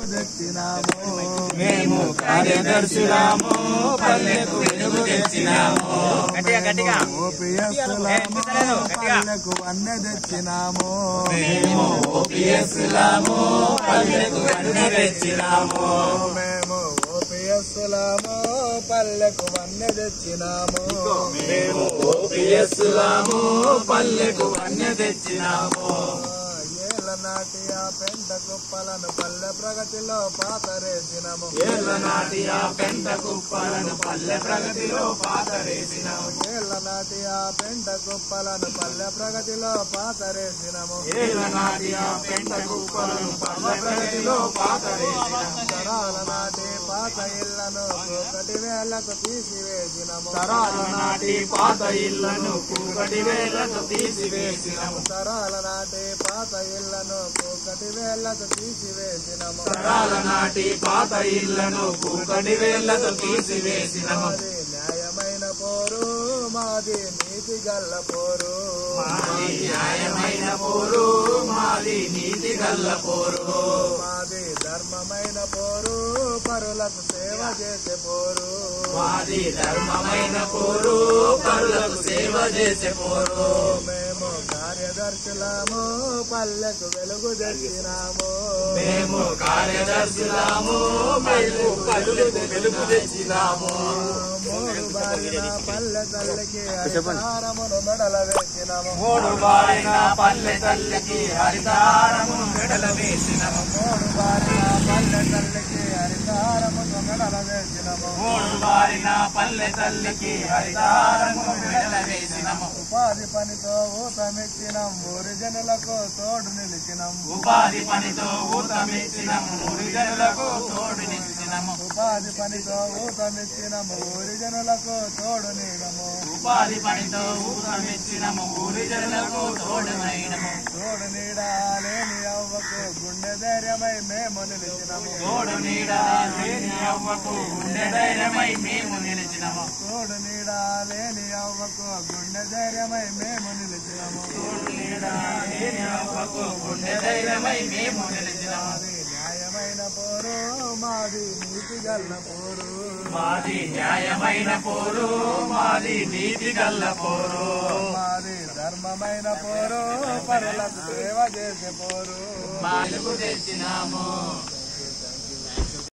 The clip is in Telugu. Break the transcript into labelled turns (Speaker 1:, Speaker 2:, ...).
Speaker 1: తెచ్చినాము
Speaker 2: మేము కార్యదర్శులాము పల్లెకు వెలుగు తెచ్చినాము
Speaker 3: గట్టిగా గట్టిగా
Speaker 1: ఓపీఎస్లాము పల్లెకు వన్నె తెచ్చినాము
Speaker 2: మేము ఓపీఎస్లాము పల్లెకు వెలుగు తెచ్చినాము
Speaker 1: మేము ఓపీఎస్లాము పల్లెకు వన్నె తెచ్చినాము
Speaker 2: మేము ఓపీఎస్లాము పల్లెకు వన్య తెచ్చినాము
Speaker 1: ఏళ్ళ నాటి ఆ పెంట కుప్పలను పల్లె ప్రగతిలో పాతరేసినము
Speaker 2: ఏళ్ళ నాటి ఆ పెంట కుప్పలను పల్లె ప్రగతిలో పాతరేసినాము
Speaker 1: ఏళ్ళ నాటి ఆ పెంట కుప్పలను పల్లె ప్రగతిలో పాతరేసినము
Speaker 2: ఏళ్ళ నాటి ఆ పెంట కుప్పలను పల్లె ప్రగతిలో పాతరేసినాము
Speaker 1: తరాల నాటి పాత ఇళ్లను ఒకటి వేలకు తీసివేసినము
Speaker 2: తరాల నాటి పాత ఇళ్లను కూకటి వేలకు తీసివేసినాము
Speaker 1: తరాల నాటి పాత ఇళ్లను ఒకటి వేలకు తీసివేసినము
Speaker 2: తరాల నాటి పాత ఇళ్లను కూకటి వేళ్లతో తీసివేసినము
Speaker 1: మాది న్యాయమైన పోరు మాది నీతి గల్ల పోరు
Speaker 2: మాది న్యాయమైన పోరు మాది నీతి గల్ల పోరు
Speaker 1: మాది ధర్మమైన పోరు పరులకు సేవ చేసే పోరు
Speaker 2: మాది ధర్మమైన పోరు పరులకు సేవ చేసే పోరు
Speaker 1: మేము కార్యదర్శులము పల్లెకు వెలుగు తెచ్చినాము
Speaker 2: మేము కార్యదర్శులాము మేము పలులకు వెలుగు తెచ్చినాము
Speaker 1: మూడు బారిన పల్లె తల్లికి హరితారమును మెడల వేసినాము
Speaker 2: మూడు బారిన పల్లె తల్లికి హరితారమును మెడల వేసినము
Speaker 1: మూడు బారిన పల్లె తల్లికి హరితారమును మెడల వేసినాము
Speaker 2: మూడు బారిన పల్లె తల్లికి హరితారమును మెడల వేసినము
Speaker 1: ఉపాధి పనితో ఊతమిచ్చినాం ఊరి జనులకు తోడు నిలిచినాం
Speaker 2: ఉపాధి పనితో ఊతమిచ్చినము గిరిజనులకు తోడునిచ్చినము
Speaker 1: ఉపాధి పనితో ఊతమిచ్చినాం ఊరి జనులకు తోడు నీడము
Speaker 2: ఉపాధి పనితో ఊతమిచ్చినము గిరిజనులకు తోడునైనము
Speaker 1: తోడు నీడ లేని అవ్వకు గుండె ధైర్యమై మేము నిలిచినాము
Speaker 2: తోడు నీడ లేని అవ్వకు గుండె ధైర్యమై మేము నిలిచినము
Speaker 1: తోడు నీడ లేని అవ్వకు గుండె ధైర్యమై మేము నిలిచినాము
Speaker 2: తోడు నీడ లేని అవ్వకు గుండె ధైర్యమై మేము నిలిచినము
Speaker 1: మాది న్యాయమైన పోరు మాది నీతి గల్ల పోరు
Speaker 2: మాది న్యాయమైన పోరు మాది నీతి గల్ల పోరు
Speaker 1: మాది ధర్మమైన పోరు పరులకు సేవ చేసే పోరు
Speaker 2: మాలకు తెచ్చినాము